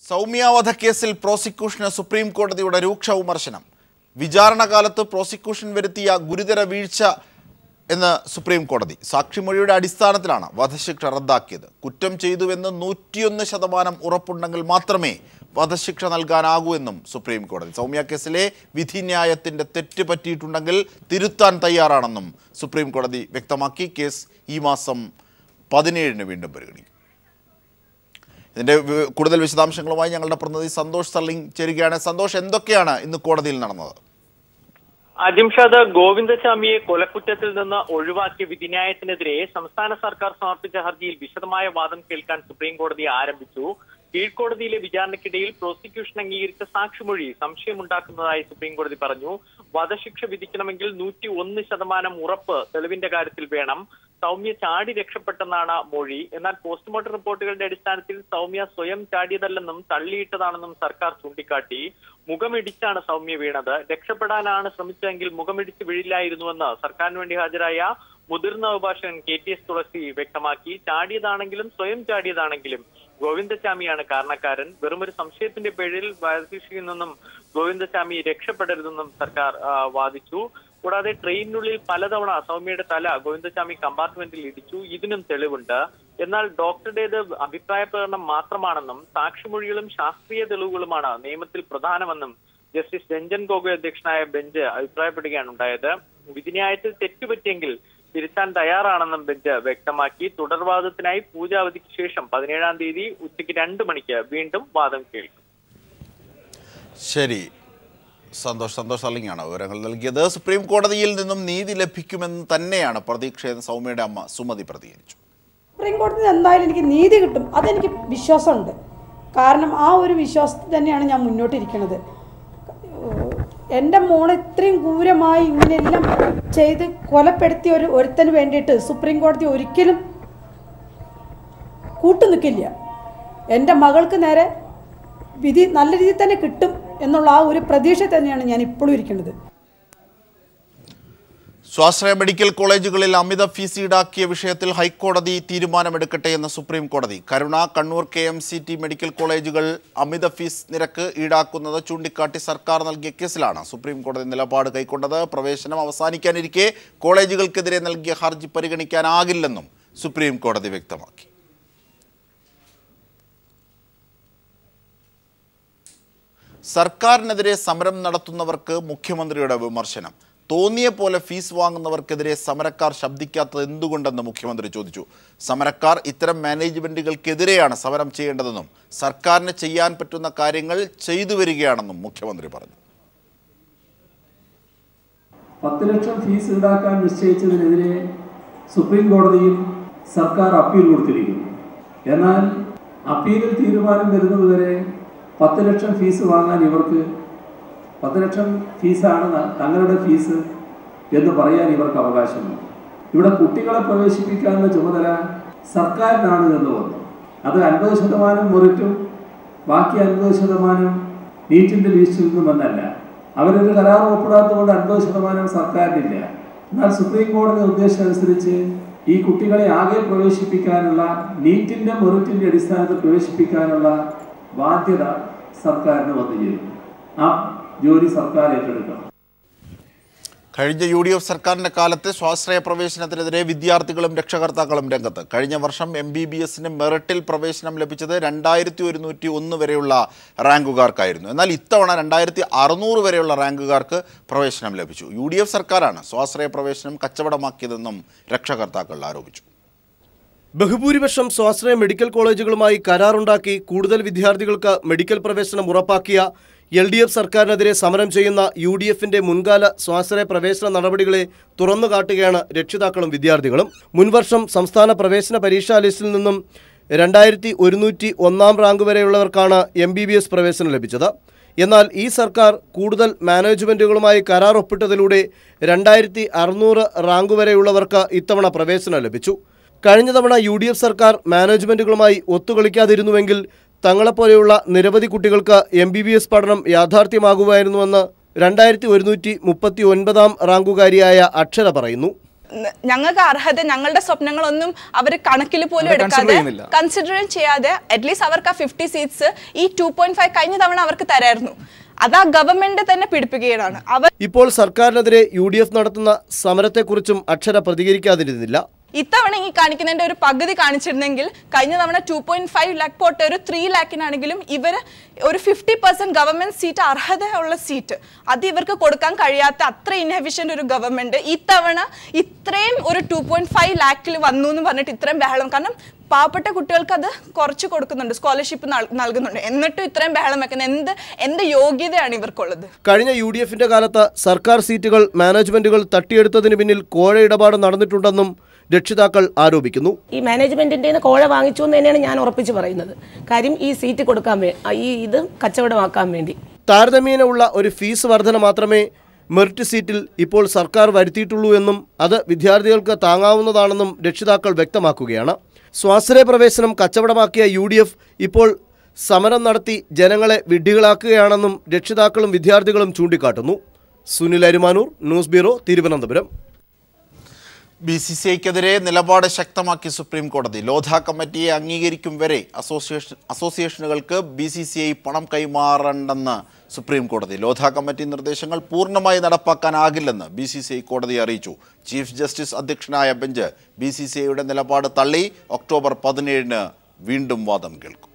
സൗമ്യ വധക്കേസിൽ പ്രോസിക്യൂഷന് സുപ്രീം കോടതിയുടെ രൂക്ഷ വിമർശനം വിചാരണ കാലത്ത് പ്രോസിക്യൂഷൻ വരുത്തിയ ഗുരുതര വീഴ്ച എന്ന് സുപ്രീം കോടതി സാക്ഷിമൊഴിയുടെ അടിസ്ഥാനത്തിലാണ് വധശിക്ഷ റദ്ദാക്കിയത് കുറ്റം ചെയ്തുവെന്ന് നൂറ്റിയൊന്ന് ശതമാനം ഉറപ്പുണ്ടെങ്കിൽ മാത്രമേ വധശിക്ഷ നൽകാനാകൂ എന്നും സുപ്രീം കോടതി സൗമ്യ കേസിലെ വിധിന്യായത്തിന്റെ തെറ്റ് പറ്റിയിട്ടുണ്ടെങ്കിൽ തിരുത്താൻ തയ്യാറാണെന്നും സുപ്രീം കോടതി വ്യക്തമാക്കി കേസ് ഈ മാസം പതിനേഴിന് വീണ്ടും പരിഗണിക്കും ഇതിന്റെ വി- കൂടുതൽ വിശദാംശങ്ങളുമായി ഞങ്ങളുടെ പ്രതിനിധി സന്തോഷ് സർലിംഗ് ചേരുകയാണ് സന്തോഷ് എന്തൊക്കെയാണ് ഇന്ന് കോടതിയിൽ നടന്നത് അജിംഷാദ് ഗോവിന്ദസ്വാമിയെ കൊലക്കുറ്റത്തിൽ നിന്ന് ഒഴിവാക്കിയ വിധിന്യായത്തിനെതിരെ സംസ്ഥാന സർക്കാർ സമർപ്പിച്ച ഹർജിയിൽ വിശദമായ വാദം കേൾക്കാൻ സുപ്രീം കോടതി ആരംഭിച്ചു കീഴ്ക്കോടതിയിലെ വിചാരണയ്ക്കിടയിൽ പ്രോസിക്യൂഷൻ അംഗീകരിച്ച സാക്ഷിമൊഴി സംശയമുണ്ടാക്കുന്നതായി സുപ്രീം കോടതി പറഞ്ഞു വധശിക്ഷ വിധിക്കണമെങ്കിൽ നൂറ്റി ഒന്ന് ശതമാനം ഉറപ്പ് തെളിവിന്റെ കാര്യത്തിൽ വേണം സൗമ്യ ചാടി രക്ഷപ്പെട്ടെന്നാണ് മൊഴി എന്നാൽ പോസ്റ്റ്മോർട്ടം റിപ്പോർട്ടുകളുടെ അടിസ്ഥാനത്തിൽ സൗമ്യ സ്വയം ചാടിയതല്ലെന്നും തള്ളിയിട്ടതാണെന്നും സർക്കാർ ചൂണ്ടിക്കാട്ടി മുഖമിടിച്ചാണ് സൗമ്യ വീണത് രക്ഷപ്പെടാനാണ് ശ്രമിച്ചതെങ്കിൽ മുഖമിടിച്ച് വീഴില്ലായിരുന്നുവെന്ന് സർക്കാരിന് വേണ്ടി ഹാജരായ മുതിർന്ന അഭിഭാഷകൻ കെ ടി എസ് തുളസി വ്യക്തമാക്കി ചാടിയതാണെങ്കിലും സ്വയം ചാടിയതാണെങ്കിലും ഗോവിന്ദസ്വാമിയാണ് കാരണക്കാരൻ വെറുമൊരു സംശയത്തിന്റെ പേരിൽ വധശിക്ഷയിൽ നിന്നും ഗോവിന്ദസ്വാമി രക്ഷപ്പെടരുതെന്നും സർക്കാർ ആ, വാദിച്ചു കൂടാതെ ട്രെയിനിനുള്ളിൽ പലതവണ സൗമ്യയുടെ തല ഗോവിന്ദസ്വാമി കമ്പാർട്ട്മെന്റിൽ ഇടിച്ചു ഇതിനും തെളിവുണ്ട് എന്നാൽ ഡോക്ടറുടേത് അഭിപ്രായ പ്രകടനം മാത്രമാണെന്നും സാക്ഷിമൊഴികളും ശാസ്ത്രീയ തെളിവുകളുമാണ് നിയമത്തിൽ പ്രധാനമെന്നും ജസ്റ്റിസ് രഞ്ജൻ ഗൊഗോയ് അധ്യക്ഷനായ ബെഞ്ച് അഭിപ്രായപ്പെടുകയാണ് ഉണ്ടായത് വിധിന്യായത്തിൽ തെറ്റുപറ്റിയെങ്കിൽ തിരുത്താൻ തയ്യാറാണെന്നും ബെഞ്ച് വ്യക്തമാക്കി തുടർവാദത്തിനായി പൂജാവധിക്ക് ശേഷം പതിനേഴാം തീയതി ഉച്ചയ്ക്ക് രണ്ട് മണിക്ക് വീണ്ടും വാദം കേൾക്കും ശരി സന്തോഷ് സന്തോഷ് സർലിംഗാണ് വിവരങ്ങൾ നൽകിയത് സുപ്രീം കോടതിയിൽ നിന്നും നീതി ലഭിക്കുമെന്ന് തന്നെയാണ് പ്രതീക്ഷയെന്ന് സൗമ്യയുടെ അമ്മ സുമതി പ്രതികരിച്ചു സുപ്രീം കോടതിയിൽ എന്തായാലും എനിക്ക് നീതി കിട്ടും അതെനിക്ക് വിശ്വാസമുണ്ട് കാരണം ആ ഒരു വിശ്വാസത്തിൽ തന്നെയാണ് ഞാൻ മുന്നോട്ടിരിക്കുന്നത് എൻ്റെ മോളെ ഇത്രയും ക്രൂരമായി ഇങ്ങനെയെല്ലാം ചെയ്ത് കൊലപ്പെടുത്തിയ ഒരു ഒരുത്തന് വേണ്ടിയിട്ട് സുപ്രീം കോടതി ഒരിക്കലും കൂട്ടു നിൽക്കില്ല എൻ്റെ മകൾക്ക് നേരെ വിധി നല്ല രീതിയിൽ തന്നെ കിട്ടും എന്നുള്ള ആ ഒരു പ്രതീക്ഷ തന്നെയാണ് ഞാൻ ഇപ്പോഴും ഇരിക്കുന്നത് സ്വാശ്രയ മെഡിക്കൽ കോളേജുകളിൽ അമിത ഫീസ് ഈടാക്കിയ വിഷയത്തിൽ ഹൈക്കോടതി തീരുമാനമെടുക്കട്ടെ എന്ന് സുപ്രീം കോടതി Karuna Kannur K M C T medical കോളേജുകൾ അമിത ഫീസ് നിരക്ക് ഈടാക്കുന്നത് ചൂണ്ടിക്കാട്ടി സർക്കാർ നൽകിയ കേസിലാണ് സുപ്രീം കോടതി നിലപാട് കൈക്കൊണ്ടത് പ്രവേശനം അവസാനിക്കാനിരിക്കെ കോളേജുകൾക്കെതിരെ നൽകിയ ഹർജി പരിഗണിക്കാനാകില്ലെന്നും സുപ്രീം കോടതി വ്യക്തമാക്കി സർക്കാരിനെതിരെ സമരം നടത്തുന്നവർക്ക് മുഖ്യമന്ത്രിയുടെ വിമർശനം തോന്നിയ പോലെ ഫീസ് വാങ്ങുന്നവർക്കെതിരെ സമരക്കാർ ശബ്ദിക്കാത്തത് എന്തുകൊണ്ടെന്ന് മുഖ്യമന്ത്രി ചോദിച്ചു സമരക്കാർ ഇത്തരം മാനേജ്മെന്റുകൾക്കെതിരെയാണ് സമരം ചെയ്യേണ്ടതെന്നും സർക്കാരിന് ചെയ്യാൻ പറ്റുന്ന കാര്യങ്ങൾ ചെയ്തു വരികയാണെന്നും മുഖ്യമന്ത്രി പറഞ്ഞു പത്ത് ലക്ഷം ഫീസ് ഈടാക്കാൻ നിശ്ചയിച്ചതിനെതിരെ സുപ്രീം കോടതിയിൽ സർക്കാർ അപ്പീൽ കൊടുത്തിരിക്കുന്നു എന്നാൽ അപ്പീലിൽ തീരുമാനം വരുന്നതുവരെ പത്ത് ലക്ഷം ഫീസ് വാങ്ങാൻ ഇവർക്ക് പത്ത് ലക്ഷം ഫീസാണ് ന- തങ്ങളുടെ ഫീസ് എന്ന് പറയാൻ ഇവർക്ക് അവകാശമുണ്ട് ഇവിടെ കുട്ടികളെ പ്രവേശിപ്പിക്കാനുള്ള ചുമതല സർക്കാരിനാണ് എന്ന് വന്നു അത് അൻപത് ശതമാനം മുറിറ്റും ബാക്കി അൻപത് ശതമാനം നീറ്റിന്റെ ലിസ്റ്റിൽ നിന്നും വന്നല്ല അവരൊരു കരാർ ഒപ്പിടാത്തതുകൊണ്ട് അൻപത് ശതമാനം സർക്കാരിനില്ല എന്നാൽ സുപ്രീം കോടതി നിർദ്ദേശം അനുസരിച്ച് ഈ കുട്ടികളെ ആകെ പ്രവേശിപ്പിക്കാനുള്ള നീറ്റിന്റെ മെറിറ്റിന്റെ അടിസ്ഥാനത്തിൽ പ്രവേശിപ്പിക്കാനുള്ള ബാധ്യത സർക്കാരിന് വന്നു ചേരും ആ ജോലി സർക്കാർ ഏറ്റെടുക്കണം കഴിഞ്ഞ യു ഡി എഫ് സർക്കാരിൻ്റെ കാലത്ത് സ്വാശ്രയ പ്രവേശനത്തിനെതിരെ വിദ്യാർത്ഥികളും രക്ഷകർത്താക്കളും രംഗത്ത് കഴിഞ്ഞ വർഷം എം ബി ബി എസിന് മെറിറ്റിൽ പ്രവേശനം ലഭിച്ചത് രണ്ടായിരത്തി ഒരുന്നൂറ്റി ഒന്ന് വരെയുള്ള റാങ്കുകാർക്കായിരുന്നു എന്നാൽ ഇത്തവണ രണ്ടായിരത്തി അറുന്നൂറ് വരെയുള്ള റാങ്കുകാർക്ക് പ്രവേശനം ലഭിച്ചു യു ഡി എഫ് സർക്കാരാണ് സ്വാശ്രയ പ്രവേശനം കച്ചവടമാക്കിയതെന്നും രക്ഷകർത്താക്കൾ ആരോപിച്ചു ബഹുഭൂരിപക്ഷം സ്വാശ്രയ മെഡിക്കൽ കോളേജുകളുമായി കരാറുണ്ടാക്കി കൂടുതൽ വിദ്യാർത്ഥികൾക്ക് മെഡിക്കൽ പ്രവേശനം ഉറപ്പാക്കിയ എൽ ഡി എഫ് സർക്കാരിനെതിരെ സമരം ചെയ്യുന്ന യു ഡി എഫിന്റെ മുൻകാല സ്വാശ്രയ പ്രവേശന നടപടികളെ തുറന്നു കാട്ടുകയാണ് രക്ഷിതാക്കളും വിദ്യാർത്ഥികളും മുൻവർഷം സംസ്ഥാന പ്രവേശന പരീക്ഷാ ലിസ്റ്റിൽ നിന്നും രണ്ടായിരത്തി ഒരുന്നൂറ്റി ഒന്നാം റാങ്ക് വരെയുള്ളവർക്കാണ് എം ബി ബി എസ് പ്രവേശനം ലഭിച്ചത് എന്നാൽ ഈ സർക്കാർ കൂടുതൽ മാനേജ്മെന്റുകളുമായി കരാർ ഒപ്പിട്ടതിലൂടെ രണ്ടായിരത്തി അറുന്നൂറ് റാങ്ക് വരെയുള്ളവർക്ക് ഇത്തവണ പ്രവേശനം ലഭിച്ചു കഴിഞ്ഞ തവണ യു ഡി എഫ് സർക്കാർ മാനേജ്മെന്റുകളുമായി ഒത്തുകളിക്കാതിരുന്നുവെങ്കിൽ തങ്ങളെപ്പോലെയുള്ള നിരവധി കുട്ടികൾക്ക് എം ബി ബി എസ് പഠനം യാഥാർത്ഥ്യമാകുമായിരുന്നുവെന്ന് രണ്ടായിരത്തി ഒരുന്നൂറ്റി മുപ്പത്തി ഒൻപതാം റാങ്കുകാരിയായ അക്ഷര പറയുന്നു ന- ഞങ്ങൾക്ക് അർഹത ഞങ്ങളുടെ സ്വപ്നങ്ങളൊന്നും അവർ കണക്കിൽ പോലും അവരെ consider എടുക്കാതെ ചെയ്യുന്നില്ല. കൺസിഡർ ചെയ്യാതെ അറ്റ്ലീസ്റ്റ് അവർക്ക് ആ ഫിഫ്റ്റി സീറ്റ്സ് ഈ ടു പോയിന്റ് ഫൈവ് കഴിഞ്ഞ തവണ അവർക്ക് തരായിരുന്നു അത് ആ ഗവൺമെന്റ് തന്നെ പിടിപ്പിക്കുകയാണ് അവർ ഇപ്പോൾ സർക്കാരിനെതിരെ യു ഡി എഫ് നടത്തുന്ന സമരത്തെക്കുറിച്ചും അക്ഷര പ്രതികരിക്കാതിരുന്നില്ല ഇത്തവണ ഈ കാണിക്കുന്നതിന്റെ ഒരു പകുതി കാണിച്ചിരുന്നെങ്കിൽ കഴിഞ്ഞ തവണ ടു പോയിന്റ് ഫൈവ് ലാക്ക് പോട്ട് ഒരു ത്രീ ലാക്കിനാണെങ്കിലും ഇവർ ഒരു ഫിഫ്റ്റി പെർസെന്റ് ഗവൺമെന്റ് സീറ്റ് അർഹതയുള്ള സീറ്റ് അത് ഇവർക്ക് കൊടുക്കാൻ കഴിയാത്ത അത്ര ഇൻഎഫിഷ്യന്റ് ഒരു ഗവൺമെന്റ് ഇത്തവണ ഇത്രയും ഒരു ടു പോയിന്റ് ഫൈവ് ലാക്കിൽ വന്നു എന്ന് പറഞ്ഞിട്ട് ഇത്രയും ബഹളം കാരണം പാവപ്പെട്ട കുട്ടികൾക്ക് അത് കുറച്ച് കൊടുക്കുന്നുണ്ട് സ്കോളർഷിപ്പ് നൽകുന്നുണ്ട് എന്നിട്ടും ഇത്രയും ബഹളം വെക്കുന്ന എന്ത് എന്ത് യോഗ്യതയാണ് ഇവർക്കുള്ളത് കഴിഞ്ഞ യു ഡി എഫിന്റെ കാലത്ത് സർക്കാർ സീറ്റുകൾ മാനേജ്മെന്റുകൾ തട്ടിയെടുത്തതിന് പിന്നിൽ കോഴ ഇടപാട് നടന്നിട്ടുണ്ടെന്നും രക്ഷിതാക്കൾ ആരോപിക്കുന്നു ഈ മാനേജ്മെന്റിന്റെ നിന്ന് കോഴ വാങ്ങിച്ചു എന്ന് തന്നെയാണ് ഞാൻ ഉറപ്പിച്ച് പറയുന്നത് കാര്യം ഈ സീറ്റ് കൊടുക്കാൻ വേ ആ, ഈ ഇത് കച്ചവടമാക്കാൻ വേണ്ടി താരതമ്യേന ഉള്ള ഒരു ഫീസ് വർധന മാത്രമേ മെറിറ്റ് സീറ്റിൽ ഇപ്പോൾ സർക്കാർ വരുത്തിയിട്ടുള്ളൂ എന്നും അത് വിദ്യാർത്ഥികൾക്ക് താങ്ങാവുന്നതാണെന്നും രക്ഷിതാക്കൾ വ്യക്തമാക്കുകയാണ് സ്വാശ്രയ പ്രവേശനം കച്ചവടമാക്കിയ യു ഡി എഫ് ഇപ്പോൾ സമരം നടത്തി ജനങ്ങളെ വിഡ്ഢികളാക്കുകയാണെന്നും രക്ഷിതാക്കളും വിദ്യാർത്ഥികളും ചൂണ്ടിക്കാട്ടുന്നു Sunil Arumanoor news bureau Thiruvananthapuram B C C ഐക്കെതിരെ നിലപാട് ശക്തമാക്കി സുപ്രീം കോടതി ലോധ കമ്മിറ്റിയെ അംഗീകരിക്കും വരെ അസോസിയേഷൻ അസോസിയേഷനുകൾക്ക് ബി സി സി ഐ പണം കൈമാറണ്ടെന്ന് സുപ്രീം കോടതി ലോധ കമ്മിറ്റി നിർദ്ദേശങ്ങൾ പൂർണ്ണമായി നടപ്പാക്കാനാകില്ലെന്ന് ബി സി സി ഐ കോടതിയെ അറിയിച്ചു ചീഫ് ജസ്റ്റിസ് അധ്യക്ഷനായ ബെഞ്ച് ബി സി സി ഐയുടെ നിലപാട് തള്ളി ഒക്ടോബർ പതിനേഴിന് വീണ്ടും വാദം കേൾക്കും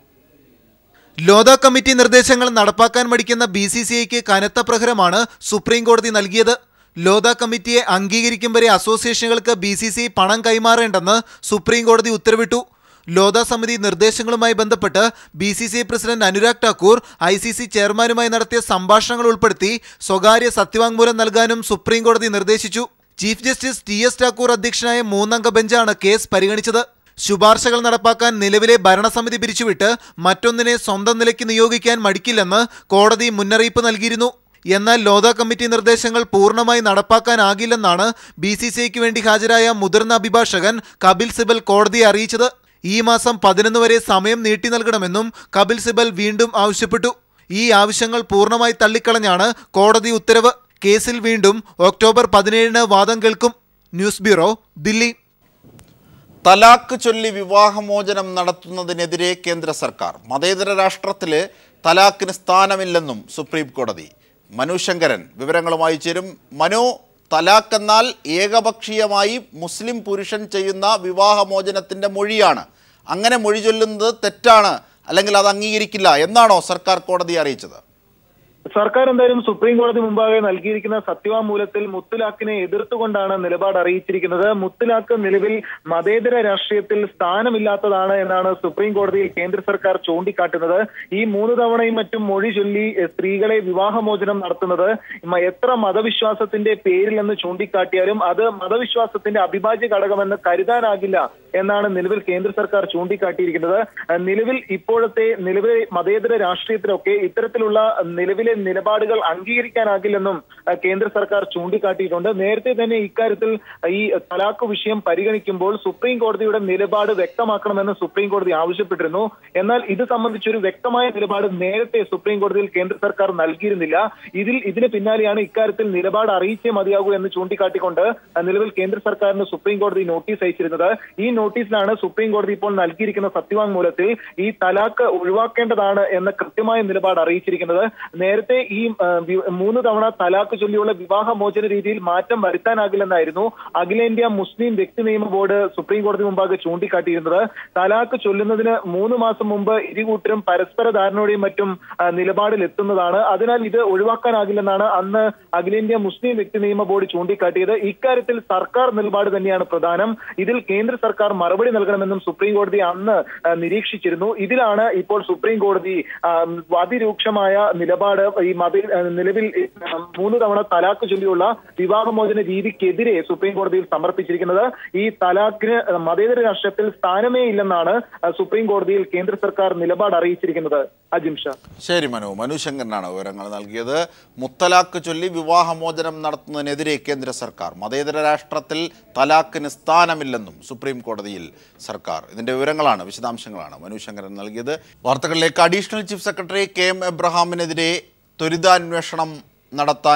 ലോധ കമ്മിറ്റി നിർദ്ദേശങ്ങൾ നടപ്പാക്കാൻ മടിക്കുന്ന ബി സി സി ഐക്ക് കനത്ത പ്രഹരമാണ് സുപ്രീം കോടതി നൽകിയത് ലോധ കമ്മിറ്റിയെ അംഗീകരിക്കും വരെ അസോസിയേഷനുകൾക്ക് ബി സി സി ഐ പണം കൈമാറേണ്ടെന്ന് സുപ്രീം കോടതി ഉത്തരവിട്ടു ലോധ സമിതി നിർദ്ദേശങ്ങളുമായി ബന്ധപ്പെട്ട് B C C I president Anurag Thakur I C C ചെയർമാനുമായി നടത്തിയ സംഭാഷണങ്ങൾ ഉൾപ്പെടുത്തി സ്വകാര്യ സത്യവാങ്മൂലം നൽകാനും സുപ്രീം കോടതി നിർദ്ദേശിച്ചു chief justice T S Thakur അധ്യക്ഷനായ മൂന്നംഗ ബെഞ്ചാണ് കേസ് പരിഗണിച്ചത് ശുപാർശകൾ നടപ്പാക്കാൻ നിലവിലെ ഭരണസമിതി പിരിച്ചുവിട്ട് മറ്റൊന്നിനെ സ്വന്തം നിലയ്ക്ക് നിയോഗിക്കാൻ മടിക്കില്ലെന്ന് കോടതി മുന്നറിയിപ്പ് നൽകിയിരുന്നു എന്നാൽ ലോധ കമ്മിറ്റി നിർദ്ദേശങ്ങൾ പൂർണ്ണമായി നടപ്പാക്കാനാകില്ലെന്നാണ് ബി സി സി ഐക്ക് വേണ്ടി ഹാജരായ മുതിർന്ന അഭിഭാഷകൻ കപിൽ സിബൽ കോടതിയെ അറിയിച്ചത് ഈ മാസം പതിനൊന്ന് വരെ സമയം നീട്ടി നൽകണമെന്നും കപിൽ സിബൽ വീണ്ടും ആവശ്യപ്പെട്ടു ഈ ആവശ്യങ്ങൾ പൂർണ്ണമായി തള്ളിക്കളഞ്ഞാണ് കോടതി ഉത്തരവ് കേസിൽ വീണ്ടും ഒക്ടോബർ പതിനേഴിന് വാദം കേൾക്കും ന്യൂസ് ബ്യൂറോ ദില്ലി തലാക്ക് ചൊല്ലി വിവാഹമോചനം നടത്തുന്നതിനെതിരെ കേന്ദ്ര സർക്കാർ മതേതര രാഷ്ട്രത്തില് തലാക്കിന് സ്ഥാനമില്ലെന്നും സുപ്രീം കോടതി മനു ശങ്കരൻ വിവരങ്ങളുമായി ചേരും മനു തലാക്ക് എന്നാൽ ഏകപക്ഷീയമായി മുസ്ലിം പുരുഷൻ ചെയ്യുന്ന വിവാഹമോചനത്തിന്റെ മൊഴിയാണ് അങ്ങനെ മൊഴി ചൊല്ലുന്നത് തെറ്റാണ് അല്ലെങ്കിൽ അത് അംഗീകരിക്കില്ല എന്നാണോ സർക്കാർ കോടതിയെ അറിയിച്ചത് സർക്കാർ എന്തായാലും സുപ്രീം കോടതി മുമ്പാകെ നൽകിയിരിക്കുന്ന സത്യവാങ്മൂലത്തിൽ മുത്തലാഖിനെ എതിർത്തുകൊണ്ടാണ് നിലപാട് അറിയിച്ചിരിക്കുന്നത് മുത്തലാഖ് നിലവിൽ മതേതര രാഷ്ട്രീയത്തിൽ സ്ഥാനമില്ലാത്തതാണ് എന്നാണ് സുപ്രീം കോടതിയിൽ കേന്ദ്ര സർക്കാർ ചൂണ്ടിക്കാട്ടുന്നത് ഈ മൂന്ന് തവണയും മറ്റും മൊഴി ചൊല്ലി എഹ്, സ്ത്രീകളെ വിവാഹമോചനം നടത്തുന്നത് മ- എത്ര മതവിശ്വാസത്തിന്റെ പേരിൽ എന്ന് ചൂണ്ടിക്കാട്ടിയാലും അത് മതവിശ്വാസത്തിന്റെ അവിഭാജ്യ ഘടകമെന്ന് കരുതാനാകില്ല എന്നാണ് നിലവിൽ കേന്ദ്ര സർക്കാർ ചൂണ്ടിക്കാട്ടിയിരിക്കുന്നത് അഹ് നിലവിൽ ഇപ്പോഴത്തെ നിലവിലെ മതേതര രാഷ്ട്രീയത്തിലൊക്കെ ഇത്തരത്തിലുള്ള നിലവിലെ നിലപാടുകൾ അംഗീകരിക്കാനാകില്ലെന്നും അഹ് കേന്ദ്ര സർക്കാർ ചൂണ്ടിക്കാട്ടിയിട്ടുണ്ട് നേരത്തെ തന്നെ ഇക്കാര്യത്തിൽ ഈ തലാഖ് വിഷയം പരിഗണിക്കുമ്പോൾ സുപ്രീം കോടതിയുടെ നിലപാട് വ്യക്തമാക്കണമെന്ന് സുപ്രീം കോടതി ആവശ്യപ്പെട്ടിരുന്നു എന്നാൽ ഇത് സംബന്ധിച്ചൊരു വ്യക്തമായ നിലപാട് നേരത്തെ സുപ്രീം കോടതിയിൽ കേന്ദ്ര സർക്കാർ നൽകിയിരുന്നില്ല ഇതിൽ ഇതിന് പിന്നാലെയാണ് ഇക്കാര്യത്തിൽ നിലപാട് അറിയിച്ചേ മതിയാകൂ എന്ന് ചൂണ്ടിക്കാട്ടിക്കൊണ്ട് അഹ് നിലവിൽ കേന്ദ്ര സർക്കാരിന് സുപ്രീം കോടതി നോട്ടീസ് അയച്ചിരുന്നത് ഈ നോട്ടീസിലാണ് സുപ്രീം കോടതി ഇപ്പോൾ നൽകിയിരിക്കുന്ന സത്യവാങ്മൂലത്തിൽ ഈ തലാഖ് ഒഴിവാക്കേണ്ടതാണ് എന്ന കൃത്യമായ നിലപാട് അറിയിച്ചിരിക്കുന്നത് നേരത്തെ ഈ ആ, വി- മൂന്ന് തവണ തലാഖ് ചൊല്ലിയുള്ള വിവാഹമോചന രീതിയിൽ മാറ്റം വരുത്താനാകില്ലെന്നായിരുന്നു അഖിലേന്ത്യാ മുസ്ലിം വ്യക്തി നിയമ ബോർഡ് സുപ്രീം കോടതി മുമ്പാകെ ചൂണ്ടിക്കാട്ടിയിരുന്നത് തലാഖ് ചൊല്ലുന്നതിന് മൂന്ന് മാസം മുമ്പ് ഇരുകൂട്ടരും പരസ്പര ധാരണയോടെയും മറ്റും ആ, നിലപാടിൽ എത്തുന്നതാണ് അതിനാൽ ഇത് ഒഴിവാക്കാനാകില്ലെന്നാണ് അന്ന് അഖിലേന്ത്യാ മുസ്ലിം വ്യക്തി നിയമ ബോർഡ് ചൂണ്ടിക്കാട്ടിയത് ഇക്കാര്യത്തിൽ സർക്കാർ നിലപാട് തന്നെയാണ് പ്രധാനം ഇതിൽ കേന്ദ്ര സർക്കാർ മറുപടി നൽകണമെന്നും സുപ്രീം കോടതി അന്ന് ആ, നിരീക്ഷിച്ചിരുന്നു ഇതിലാണ് ഇപ്പോൾ സുപ്രീം കോടതി ആ, അതിരൂക്ഷമായ നിലപാട് ഈ മത ആ, നിലവിൽ ആ, മൂന്ന് തവണ തലാഖ് ചൊല്ലിയുള്ള വിവാഹമോചന രീതിക്കെതിരെ സുപ്രീം കോടതിയിൽ സമർപ്പിച്ചിരിക്കുന്നത് ഈ തലാഖിന് മതേതര രാഷ്ട്രത്തിൽ സ്ഥാനമേ ഇല്ലെന്നാണ് ആ, സുപ്രീം കോടതിയിൽ കേന്ദ്ര സർക്കാർ നിലപാട് അറിയിച്ചിരിക്കുന്നത് അജിം ഷാ ശരി മനു മനു ശങ്കരനാണ് വിവരങ്ങൾ നൽകിയത് മുത്തലാഖ് ചൊല്ലി വിവാഹമോചനം നടത്തുന്നതിനെതിരെ കേന്ദ്ര സർക്കാർ മതേതര രാഷ്ട്രത്തിൽ തലാഖിന് സ്ഥാനമില്ലെന്നും സുപ്രീം കോടതിയിൽ സർക്കാർ ഇതിന്റെ വിവരങ്ങളാണ് വിശദാംശങ്ങളാണ് മനു ശങ്കരൻ നൽകിയത് വാർത്തകളിലേക്ക് additional chief secretary K M എബ്രഹാമിനെതിരെ ത്വരിതാന്വേഷണം നടത്താൻ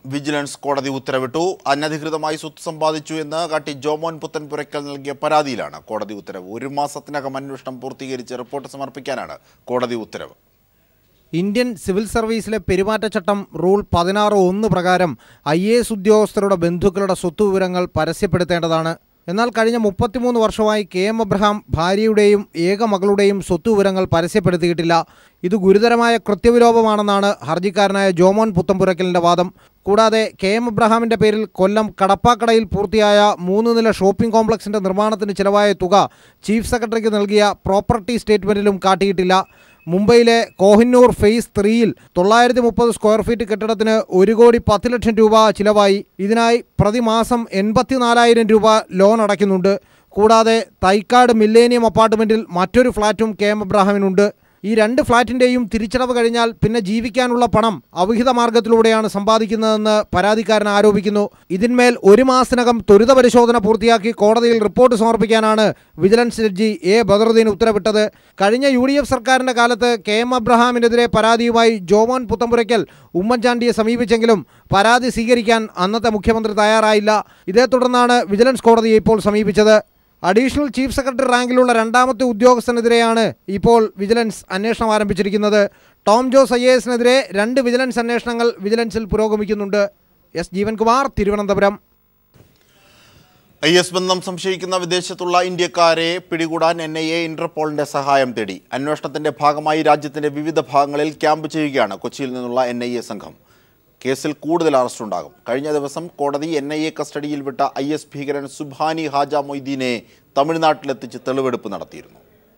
വിജിലൻസ് കോടതി ഉത്തരവിട്ടു അനധികൃതമായി സ്വത്ത് സമ്പാദിച്ചു എന്ന് കാട്ടി ജോമോൻ പുത്തൻപുരയ്ക്കൽ നൽകിയ പരാതിയിലാണ് കോടതി ഉത്തരവ് ഒരു മാസത്തിനകം അന്വേഷണം പൂർത്തീകരിച്ച് റിപ്പോർട്ട് സമർപ്പിക്കാനാണ് കോടതി ഉത്തരവ് ഇന്ത്യൻ സിവിൽ സർവീസിലെ പെരുമാറ്റച്ചട്ടം റൂൾ പതിനാറ് ഒന്ന് പ്രകാരം ഐ എ എസ് ഉദ്യോഗസ്ഥരുടെ ബന്ധുക്കളുടെ സ്വത്ത് വിവരങ്ങൾ പരസ്യപ്പെടുത്തേണ്ടതാണ് എന്നാൽ കഴിഞ്ഞ മുപ്പത്തിമൂന്ന് വർഷമായി കെ എം അബ്രഹാം ഭാര്യയുടെയും ഏക മകളുടെയും സ്വത്ത് വിവരങ്ങൾ പരസ്യപ്പെടുത്തിയിട്ടില്ല ഇത് ഗുരുതരമായ കൃത്യവിലോപമാണെന്നാണ് ഹർജിക്കാരനായ ജോമോൻ പുത്തമ്പുരക്കലിന്റെ വാദം കൂടാതെ കെ എം അബ്രഹാമിന്റെ പേരിൽ കൊല്ലം കടപ്പാക്കടയിൽ പൂർത്തിയായ മൂന്ന് നില ഷോപ്പിംഗ് കോംപ്ലക്സിന്റെ നിർമ്മാണത്തിന് ചിലവായ തുക ചീഫ് സെക്രട്ടറിക്ക് നൽകിയ പ്രോപ്പർട്ടി സ്റ്റേറ്റ്മെന്റിലും കാട്ടിയിട്ടില്ല മുംബൈയിലെ കോഹിന്നൂർ ഫേസ് ത്രീയിൽ തൊള്ളായിരത്തി മുപ്പത് സ്ക്വയർ ഫീറ്റ് കെട്ടിടത്തിന് ഒരു കോടി പത്ത് ലക്ഷം രൂപ ചിലവായി ഇതിനായി പ്രതിമാസം എൺപത്തിനാലായിരം രൂപ ലോൺ അടയ്ക്കുന്നുണ്ട് കൂടാതെ തൈക്കാട് മില്ലേനിയം അപ്പാർട്ട്മെൻറ്റിൽ മറ്റൊരു ഫ്ലാറ്റും കെ എം അബ്രാഹാമിനുണ്ട് ഈ രണ്ട് ഫ്ലാറ്റിൻ്റെയും തിരിച്ചടവ് കഴിഞ്ഞാൽ പിന്നെ ജീവിക്കാനുള്ള പണം അവിഹിത മാർഗത്തിലൂടെയാണ് സമ്പാദിക്കുന്നതെന്ന് പരാതിക്കാരൻ ആരോപിക്കുന്നു ഇതിന്മേൽ ഒരു മാസത്തിനകം ത്വരിത പരിശോധന പൂർത്തിയാക്കി കോടതിയിൽ റിപ്പോർട്ട് സമർപ്പിക്കാനാണ് വിജിലൻസ് ജഡ്ജി എ ബദറുദ്ദീൻ ഉത്തരവിട്ടത് കഴിഞ്ഞ യു ഡി എഫ് സർക്കാരിൻ്റെ കാലത്ത് കെ എം അബ്രഹാമിനെതിരെ പരാതിയുമായി ജോമോൻ പുത്തമ്പുരയ്ക്കൽ ഉമ്മൻചാണ്ടിയെ സമീപിച്ചെങ്കിലും പരാതി സ്വീകരിക്കാൻ അന്നത്തെ മുഖ്യമന്ത്രി തയ്യാറായില്ല ഇതേ തുടർന്നാണ് വിജിലൻസ് കോടതിയെ ഇപ്പോൾ സമീപിച്ചത് അഡീഷണൽ ചീഫ് സെക്രട്ടറി റാങ്കിലുള്ള രണ്ടാമത്തെ ഉദ്യോഗസ്ഥനെതിരെയാണ് ഇപ്പോൾ വിജിലൻസ് അന്വേഷണം ആരംഭിച്ചിരിക്കുന്നത് ടോം ജോസ് ഐ എ എസിനെതിരെ രണ്ട് വിജിലൻസ് അന്വേഷണങ്ങൾ വിജിലൻസിൽ പുരോഗമിക്കുന്നുണ്ട് S Jeevankumar Thiruvananthapuram I S ബന്ധം സംശയിക്കുന്ന വിദേശത്തുള്ള ഇന്ത്യക്കാരെ പിടികൂടാൻ എൻ ഐ എ ഇന്റർപോളിന്റെ സഹായം തേടി അന്വേഷണത്തിന്റെ ഭാഗമായി രാജ്യത്തിന്റെ വിവിധ ഭാഗങ്ങളിൽ ക്യാമ്പ് ചെയ്യുകയാണ് കൊച്ചിയിൽ നിന്നുള്ള എൻ ഐ എ സംഘം കേസിൽ കൂടുതൽ അറസ്റ്റ് ഉണ്ടാകും കഴിഞ്ഞ ദിവസം കോടതി എൻ ഐ എ കസ്റ്റഡിയിൽ വിട്ട ഐ എസ് ഭീകരൻ സുബാനി ഹാജ മൊയ്തീനെ തമിഴ്നാട്ടിലെത്തിച്ച് തെളിവെടുപ്പ് നടത്തിയിരുന്നു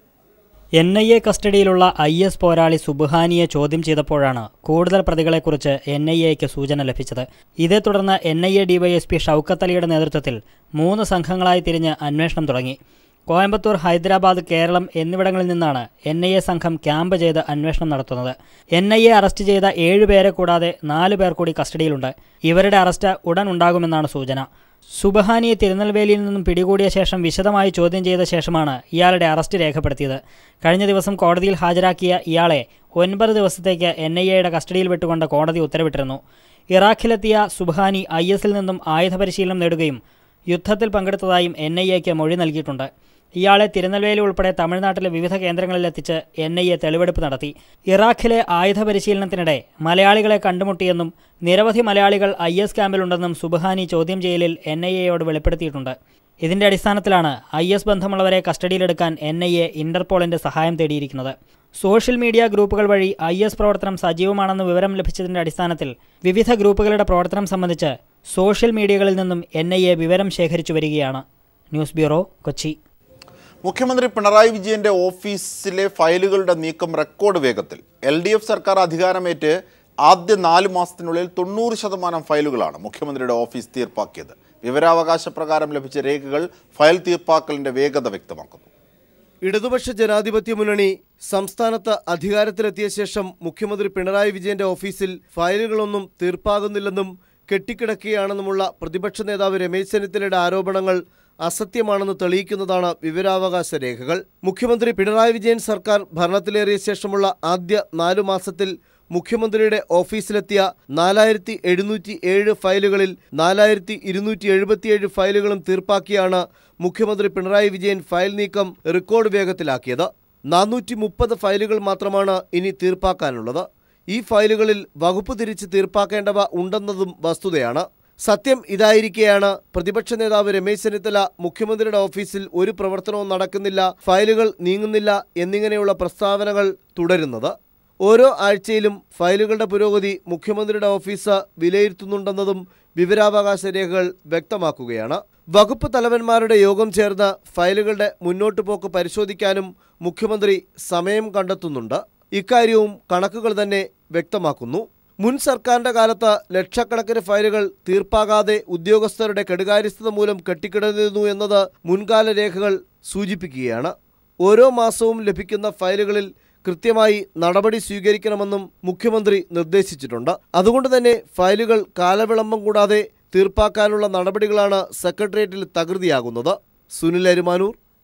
എൻ ഐ എ കസ്റ്റഡിയിലുള്ള ഐ എസ് പോരാളി സുബ്ഹാനിയെ ചോദ്യം ചെയ്തപ്പോഴാണ് കൂടുതൽ പ്രതികളെക്കുറിച്ച് എൻ ഐ എക്ക് സൂചന ലഭിച്ചത് ഇതേ തുടർന്ന് N I A DYSP Shoukath അലിയുടെ നേതൃത്വത്തിൽ മൂന്ന് സംഘങ്ങളായി തിരിഞ്ഞ് അന്വേഷണം തുടങ്ങി കോയമ്പത്തൂർ ഹൈദരാബാദ് കേരളം എന്നിവിടങ്ങളിൽ നിന്നാണ് എൻ ഐ എ സംഘം ക്യാമ്പ് ചെയ്ത് അന്വേഷണം നടത്തുന്നത് എൻ ഐ എ അറസ്റ്റ് ചെയ്ത ഏഴ് പേരെ കൂടാതെ നാല് പേർ കൂടി കസ്റ്റഡിയിലുണ്ട് ഇവരുടെ അറസ്റ്റ് ഉടൻ ഉണ്ടാകുമെന്നാണ് സൂചന സുബഹാനിയെ തിരുനെൽവേലിയിൽ നിന്നും പിടികൂടിയ ശേഷം വിശദമായി ചോദ്യം ചെയ്ത ശേഷമാണ് ഇയാളുടെ അറസ്റ്റ് രേഖപ്പെടുത്തിയത് കഴിഞ്ഞ ദിവസം കോടതിയിൽ ഹാജരാക്കിയ ഇയാളെ ഒൻപത് ദിവസത്തേക്ക് എൻ ഐ എയുടെ കസ്റ്റഡിയിൽ വിട്ടുകൊണ്ട് കോടതി ഉത്തരവിട്ടിരുന്നു ഇറാഖിലെത്തിയ സുബഹാനി ഐ എസിൽ നിന്നും ആയുധ പരിശീലനം നേടുകയും യുദ്ധത്തിൽ പങ്കെടുത്തതായും എൻ ഐ എക്ക് മൊഴി നൽകിയിട്ടുണ്ട് ഇയാളെ തിരുനെൽവേലി ഉൾപ്പെടെ തമിഴ്നാട്ടിലെ വിവിധ കേന്ദ്രങ്ങളിലെത്തിച്ച് എൻ ഐ എ തെളിവെടുപ്പ് നടത്തി ഇറാഖിലെ ആയുധ പരിശീലനത്തിനിടെ മലയാളികളെ കണ്ടുമുട്ടിയെന്നും നിരവധി മലയാളികൾ ഐ എസ് ക്യാമ്പിലുണ്ടെന്നും സുബഹാനി ചോദ്യം ചെയ്യലിൽ എൻ ഐ എയോട് വെളിപ്പെടുത്തിയിട്ടുണ്ട് ഇതിന്റെ അടിസ്ഥാനത്തിലാണ് ഐ എസ് ബന്ധമുള്ളവരെ കസ്റ്റഡിയിലെടുക്കാൻ എൻ ഐ എ ഇന്റർപോളിന്റെ സഹായം തേടിയിരിക്കുന്നത് സോഷ്യൽ മീഡിയ ഗ്രൂപ്പുകൾ വഴി ഐ എസ് പ്രവർത്തനം സജീവമാണെന്ന് വിവരം ലഭിച്ചതിന്റെ അടിസ്ഥാനത്തിൽ വിവിധ ഗ്രൂപ്പുകളുടെ പ്രവർത്തനം സംബന്ധിച്ച് സോഷ്യൽ മീഡിയകളിൽ നിന്നും എൻ ഐ എ വിവരം ശേഖരിച്ചു വരികയാണ് ന്യൂസ് ബ്യൂറോ കൊച്ചി മുഖ്യമന്ത്രി പിണറായി വിജയന്റെ ഓഫീസിലെ ഫയലുകളുടെ നീക്കം റെക്കോർഡ് വേഗത്തിൽ എൽ ഡി എഫ് സർക്കാർ അധികാരമേറ്റ് ആദ്യ നാല് മാസത്തിനുള്ളിൽ തൊണ്ണൂറ് ശതമാനം ഫയലുകളാണ് മുഖ്യമന്ത്രിയുടെ ഓഫീസ് തീർപ്പാക്കിയത് വിവരാവകാശ പ്രകാരം ലഭിച്ച രേഖകൾ ഫയൽ തീർപ്പാക്കലിന്റെ വേഗത വ്യക്തമാക്കുന്നു ഇടതുപക്ഷ ജനാധിപത്യ മുന്നണി സംസ്ഥാനത്ത് അധികാരത്തിലെത്തിയ ശേഷം മുഖ്യമന്ത്രി പിണറായി വിജയന്റെ ഓഫീസിൽ ഫയലുകളൊന്നും തീർപ്പാകുന്നില്ലെന്നും കെട്ടിക്കിടക്കുകയാണെന്നുമുള്ള പ്രതിപക്ഷ നേതാവ് രമേശ് ചെന്നിത്തലയുടെ ആരോപണങ്ങൾ അസത്യമാണെന്ന് തെളിയിക്കുന്നതാണ് വിവരാവകാശ രേഖകൾ മുഖ്യമന്ത്രി പിണറായി വിജയൻ സർക്കാർ ഭരണത്തിലേറിയ ശേഷമുള്ള ആദ്യ നാലു മാസത്തിൽ മുഖ്യമന്ത്രിയുടെ ഓഫീസിലെത്തിയ നാലായിരത്തി എഴുന്നൂറ്റി ഏഴ് ഫയലുകളിൽ നാലായിരത്തി ഇരുന്നൂറ്റി എഴുപത്തിയേഴ് ഫയലുകളും തീർപ്പാക്കിയാണ് മുഖ്യമന്ത്രി പിണറായി വിജയൻ ഫയൽ നീക്കം റെക്കോർഡ് വേഗത്തിലാക്കിയത് നാനൂറ്റി മുപ്പത് ഫയലുകൾ മാത്രമാണ് ഇനി തീർപ്പാക്കാനുള്ളത് ഈ ഫയലുകളിൽ വകുപ്പ് തിരിച്ച് തീർപ്പാക്കേണ്ടവ ഉണ്ടെന്നതും വസ്തുതയാണ് സത്യം ഇതായിരിക്കെയാണ് പ്രതിപക്ഷ നേതാവ് രമേശ് ചെന്നിത്തല മുഖ്യമന്ത്രിയുടെ ഓഫീസിൽ ഒരു പ്രവർത്തനവും നടക്കുന്നില്ല ഫയലുകൾ നീങ്ങുന്നില്ല എന്നിങ്ങനെയുള്ള പ്രസ്താവനകൾ തുടരുന്നത് ഓരോ ആഴ്ചയിലും ഫയലുകളുടെ പുരോഗതി മുഖ്യമന്ത്രിയുടെ ഓഫീസ് വിലയിരുത്തുന്നുണ്ടെന്നതും വിവരാവകാശ രേഖകൾ വ്യക്തമാക്കുകയാണ് വകുപ്പ് തലവന്മാരുടെ യോഗം ചേർന്ന് ഫയലുകളുടെ മുന്നോട്ടു പോക്ക് പരിശോധിക്കാനും മുഖ്യമന്ത്രി സമയം കണ്ടെത്തുന്നുണ്ട് ഇക്കാര്യവും കണക്കുകൾ തന്നെ വ്യക്തമാക്കുന്നു മുൻ സർക്കാരിന്റെ കാലത്ത് ലക്ഷക്കണക്കിന് ഫയലുകൾ തീർപ്പാകാതെ ഉദ്യോഗസ്ഥരുടെ കെടുകാര്യസ്ഥത മൂലം കെട്ടിക്കിടന്നിരുന്നു എന്നത് മുൻകാല രേഖകൾ സൂചിപ്പിക്കുകയാണ് ഓരോ മാസവും ലഭിക്കുന്ന ഫയലുകളിൽ കൃത്യമായി നടപടി സ്വീകരിക്കണമെന്നും മുഖ്യമന്ത്രി നിർദ്ദേശിച്ചിട്ടുണ്ട് അതുകൊണ്ട് തന്നെ ഫയലുകൾ കാലവിളംബം കൂടാതെ തീർപ്പാക്കാനുള്ള നടപടികളാണ് സെക്രട്ടേറിയറ്റിൽ തകൃതിയാകുന്നത് സുനിൽ അരുമാനൂർ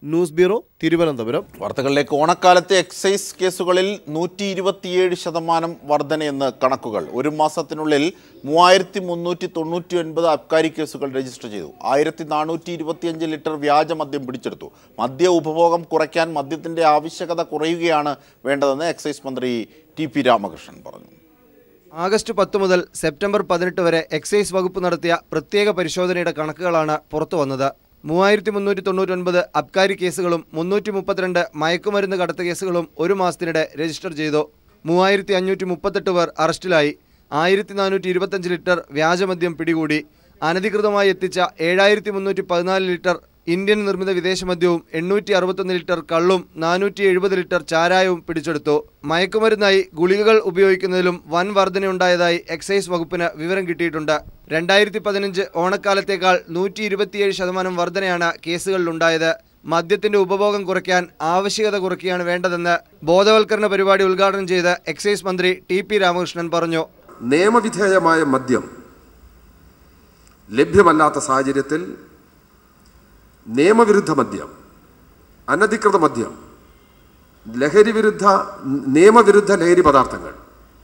ന്യൂസ് ബ്യൂറോ തിരുവനന്തപുരം വാർത്തകളിലേക്ക് ഓണക്കാലത്തെ എക്സൈസ് കേസുകളിൽ നൂറ്റി ഇരുപത്തിയേഴ് ശതമാനം വർധനയെന്ന് കണക്കുകൾ ഒരു മാസത്തിനുള്ളിൽ മൂവായിരത്തി മുന്നൂറ്റി തൊണ്ണൂറ്റി ഒൻപത് അബ്കാരി കേസുകൾ രജിസ്റ്റർ ചെയ്തു ആയിരത്തി നാനൂറ്റി ഇരുപത്തിയഞ്ച് ലിറ്റർ വ്യാജ മദ്യം പിടിച്ചെടുത്തു മദ്യ ഉപഭോഗം കുറയ്ക്കാൻ മദ്യത്തിന്റെ ആവശ്യകത കുറയുകയാണ് വേണ്ടതെന്ന് എക്സൈസ് മന്ത്രി ടി പി രാമകൃഷ്ണൻ പറഞ്ഞു ആഗസ്റ്റ് പത്ത് മുതൽ സെപ്റ്റംബർ പതിനെട്ട് വരെ എക്സൈസ് വകുപ്പ് നടത്തിയ പ്രത്യേക പരിശോധനയുടെ കണക്കുകളാണ് പുറത്തു വന്നത് മൂവായിരത്തി മുന്നൂറ്റി തൊണ്ണൂറ്റൊൻപത് അബ്കാരി കേസുകളും മുന്നൂറ്റി മുപ്പത്തിരണ്ട് മയക്കുമരുന്ന് കടത്ത് കേസുകളും ഒരു മാസത്തിനിടെ രജിസ്റ്റർ ചെയ്തു മൂവായിരത്തി അഞ്ഞൂറ്റി മുപ്പത്തെട്ട് പേർ അറസ്റ്റിലായി ആയിരത്തി നാനൂറ്റി ഇരുപത്തഞ്ച് ലിറ്റർ വ്യാജമദ്യം പിടികൂടി അനധികൃതമായി എത്തിച്ച ഏഴായിരത്തി മുന്നൂറ്റി പതിനാല് ലിറ്റർ ഇന്ത്യൻ നിർമ്മിത വിദേശമദ്യവും എണ്ണൂറ്റി അറുപത്തൊന്ന് ലിറ്റർ കള്ളും നാനൂറ്റി എഴുപത് ലിറ്റർ ചാരായവും പിടിച്ചെടുത്തു മയക്കുമരുന്നായി ഗുളികകൾ ഉപയോഗിക്കുന്നതിലും വൻ വർധനയുണ്ടായതായി എക്സൈസ് വകുപ്പിന് വിവരം കിട്ടിയിട്ടുണ്ട് രണ്ടായിരത്തി പതിനഞ്ച് ഓണക്കാലത്തേക്കാൾ നൂറ്റി ഇരുപത്തിയേഴ് ശതമാനം വർധനയാണ് കേസുകളിലുണ്ടായത് മദ്യത്തിന്റെ ഉപഭോഗം കുറയ്ക്കാൻ ആവശ്യകത കുറയ്ക്കുകയാണ് വേണ്ടതെന്ന് ബോധവൽക്കരണ പരിപാടി ഉദ്ഘാടനം ചെയ്ത് എക്സൈസ് മന്ത്രി ടി പി രാമകൃഷ്ണൻ പറഞ്ഞു നിയമവിധേയമായ മദ്യം ലഭ്യമല്ലാത്ത സാഹചര്യത്തിൽ നിയമവിരുദ്ധ മദ്യം അനധികൃത മദ്യം ലഹരി വിരുദ്ധ നിയമവിരുദ്ധ ലഹരി പദാർത്ഥങ്ങൾ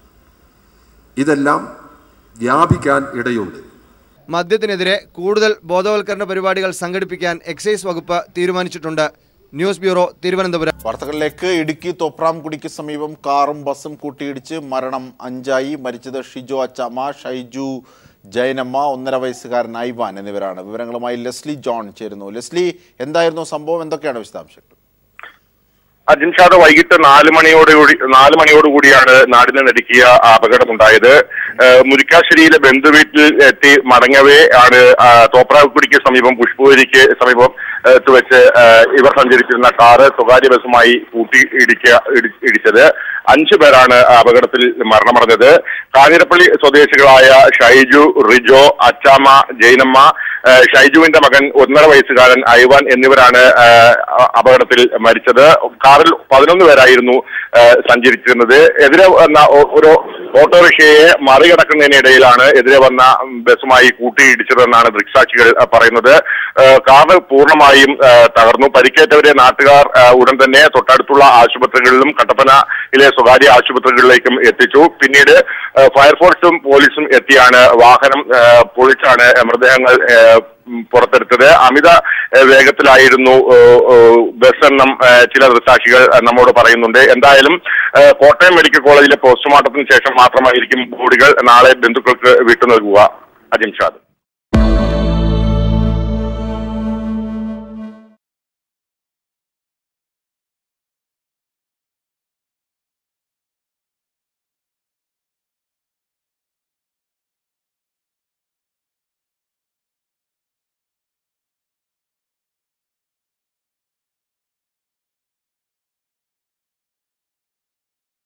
ഇതെല്ലാം വ്യാപിക്കാൻ ഇടയുണ്ട് മദ്യത്തിനെതിരെ കൂടുതൽ ബോധവൽക്കരണ പരിപാടികൾ സംഘടിപ്പിക്കാൻ എക്സൈസ് വകുപ്പ് തീരുമാനിച്ചിട്ടുണ്ട് ന്യൂസ് ബ്യൂറോ തിരുവനന്തപുരം വാർത്തകളിലേക്ക് ഇടുക്കി തോപ്രാംകുടിക്ക് സമീപം കാറും ബസ്സും കൂട്ടിയിടിച്ച് മരണം അഞ്ചായി മരിച്ചത് ഷിജോ അച്ചാമ്മ ഷൈജു ജയനമ്മ ഒന്നര വയസ്സുകാരൻ ഐവാൻ എന്നിവരാണ് വിവരങ്ങളുമായി ലെസ്ലി ജോൺ ചേരുന്നു ലെസ്ലി എന്തായിരുന്നു സംഭവം എന്തൊക്കെയാണ് വിശദാംശങ്ങൾ അജിൻഷാദ് വൈകിട്ട് നാല് മണിയോടുകൂടി നാല് മണിയോടുകൂടിയാണ് നാടിനെ നടുക്കിയ അപകടമുണ്ടായത് ഏഹ് മുരിക്കാശ്ശേരിയിലെ ബന്ധുവീട്ടിൽ എത്തി മടങ്ങവേ ആണ് ആ, തോപ്രാക്കുടിക്ക് സമീപം പുഷ്പൂരിക്ക് സമീപം ഏഹ് വെച്ച് ഏഹ് ഇവർ സഞ്ചരിച്ചിരുന്ന കാറ് സ്വകാര്യ ബസ്സുമായി കൂട്ടി ഇടിക്ക ഇടി- ഇടിച്ചത് അഞ്ചു പേരാണ് അപകടത്തിൽ മരണമടഞ്ഞത് കാഞ്ഞിരപ്പള്ളി സ്വദേശികളായ ഷൈജു റിജോ അച്ചാമ്മ ജൈനമ്മ ഏഹ് ഷൈജുവിന്റെ മകൻ ഒന്നര വയസ്സുകാരൻ ഐവാൻ എന്നിവരാണ് ഏഹ് അ- അപകടത്തിൽ മരിച്ചത് കാറിൽ പതിനൊന്ന് പേരായിരുന്നു ഏഹ് സഞ്ചരിച്ചിരുന്നത് എതിരെ വന്ന ഒ- ഒരു ഓട്ടോറിക്ഷയെ മറികടക്കുന്നതിനിടയിലാണ് എതിരെ വന്ന ബസ്സുമായി കൂട്ടിയിടിച്ചതെന്നാണ് ദൃക്സാക്ഷികൾ ഏഹ് പറയുന്നത് ഏഹ് കാറ് പൂർണ്ണമായും ഏഹ് തകർന്നു പരിക്കേറ്റവരെ നാട്ടുകാർ ഏഹ് ഉടൻ തന്നെ തൊട്ടടുത്തുള്ള ആശുപത്രികളിലും കട്ടപ്പനയിലെ സ്വകാര്യ ആശുപത്രികളിലേക്കും എത്തിച്ചു പിന്നീട് ഏഹ് ഫയർഫോഴ്സും പോലീസും എത്തിയാണ് വാഹനം ഏഹ് പൊളിച്ചാണ് മൃതദേഹങ്ങൾ ഏഹ് ഉം പുറത്തെടുത്തത് അമിത ഏഹ് വേഗത്തിലായിരുന്നു ഏഹ് ഏഹ് ബസ് എന്നും ഏഹ് ചില ദൃക്സാക്ഷികൾ ഏഹ് നമ്മോട് പറയുന്നുണ്ട് എന്തായാലും ഏഹ് കോട്ടയം മെഡിക്കൽ കോളേജിലെ പോസ്റ്റ്മോർട്ടത്തിന് ശേഷം മാത്രമായിരിക്കും ബോഡികൾ നാളെ ബന്ധുക്കൾക്ക് വിട്ടു നൽകുക അജിംഷാദ്